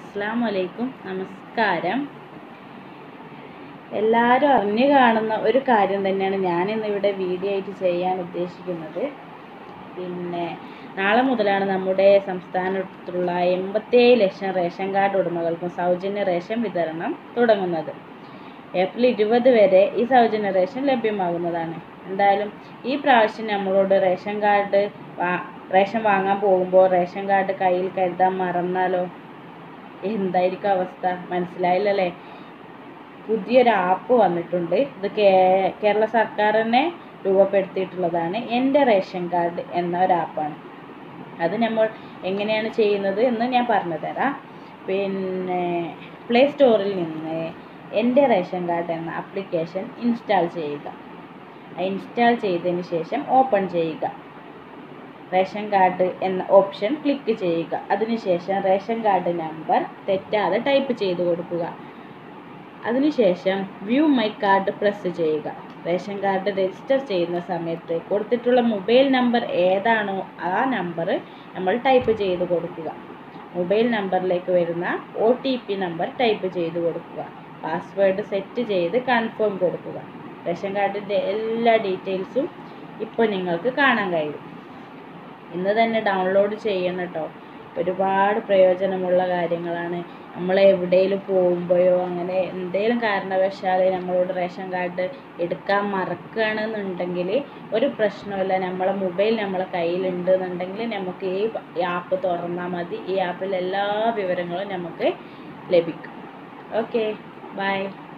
അസ്സാം വലൈക്കും നമസ്കാരം എല്ലാവരും അറിഞ്ഞു കാണുന്ന ഒരു കാര്യം തന്നെയാണ് ഞാനിന്ന് ഇവിടെ വീഡിയോ ആയിട്ട് ചെയ്യാൻ ഉദ്ദേശിക്കുന്നത് പിന്നെ നാളെ മുതലാണ് നമ്മുടെ സംസ്ഥാനത്തുള്ള എൺപത്തിയേഴ് ലക്ഷം റേഷൻ കാർഡ് ഉടമകൾക്കും സൗജന്യ റേഷൻ വിതരണം തുടങ്ങുന്നത് ഏപ്രിൽ ഇരുപത് വരെ ഈ സൗജന്യ റേഷൻ ലഭ്യമാകുന്നതാണ് എന്തായാലും ഈ പ്രാവശ്യം നമ്മളോട് റേഷൻ കാർഡ് വാ റേഷൻ വാങ്ങാൻ പോകുമ്പോൾ റേഷൻ കാർഡ് കയ്യിൽ കരുതാൻ മറന്നാലോ എന്തായിരിക്കും അവസ്ഥ മനസ്സിലായില്ലല്ലേ പുതിയൊരു ആപ്പ് വന്നിട്ടുണ്ട് ഇത് കേ- കേരള സർക്കാർ തന്നെ രൂപപ്പെടുത്തിയിട്ടുള്ളതാണ് എൻ്റെ റേഷൻ കാർഡ് എന്ന ഒരു ആപ്പാണ് അത് നമ്മൾ എങ്ങനെയാണ് ചെയ്യുന്നത് എന്ന് ഞാൻ പറഞ്ഞു തരാം പിന്നെ പ്ലേ സ്റ്റോറിൽ നിന്ന് എൻ്റെ റേഷൻ കാർഡ് എന്ന ആപ്ലിക്കേഷൻ ഇൻസ്റ്റാൾ ചെയ്യുക ഇൻസ്റ്റാൾ ചെയ്തതിന് ശേഷം ഓപ്പൺ ചെയ്യുക റേഷൻ കാർഡ് എന്ന ഓപ്ഷൻ ക്ലിക്ക് ചെയ്യുക അതിനുശേഷം റേഷൻ കാർഡ് നമ്പർ തെറ്റാതെ ടൈപ്പ് ചെയ്ത് കൊടുക്കുക അതിനുശേഷം വ്യൂ മൈ കാർഡ് പ്രസ് ചെയ്യുക റേഷൻ കാർഡ് രജിസ്റ്റർ ചെയ്യുന്ന സമയത്ത് കൊടുത്തിട്ടുള്ള മൊബൈൽ നമ്പർ ഏതാണോ ആ നമ്പർ നമ്മൾ ടൈപ്പ് ചെയ്ത് കൊടുക്കുക മൊബൈൽ നമ്പറിലേക്ക് വരുന്ന O T P number type ചെയ്ത് കൊടുക്കുക പാസ്വേഡ് സെറ്റ് ചെയ്ത് കൺഫേം കൊടുക്കുക റേഷൻ കാർഡിൻ്റെ എല്ലാ ഡീറ്റെയിൽസും ഇപ്പോൾ നിങ്ങൾക്ക് കാണാൻ കഴിയും ഇന്ന് തന്നെ ഡൗൺലോഡ് ചെയ്യണം കേട്ടോ ഒരുപാട് പ്രയോജനമുള്ള കാര്യങ്ങളാണ് നമ്മൾ എവിടെയെങ്കിലും പോകുമ്പോഴോ അങ്ങനെ എന്തെങ്കിലും കാരണവശാൽ നമ്മളോട് റേഷൻ കാർഡ് എടുക്കാൻ മറക്കുകയാണെന്നുണ്ടെങ്കിൽ ഒരു പ്രശ്നമില്ല നമ്മളെ മൊബൈൽ നമ്മളെ കയ്യിലുണ്ട് എന്നുണ്ടെങ്കിൽ നമുക്ക് ഈ ആപ്പ് തുറന്നാൽ മതി ഈ ആപ്പിൽ എല്ലാ വിവരങ്ങളും നമുക്ക് ലഭിക്കും ഓക്കെ ബൈ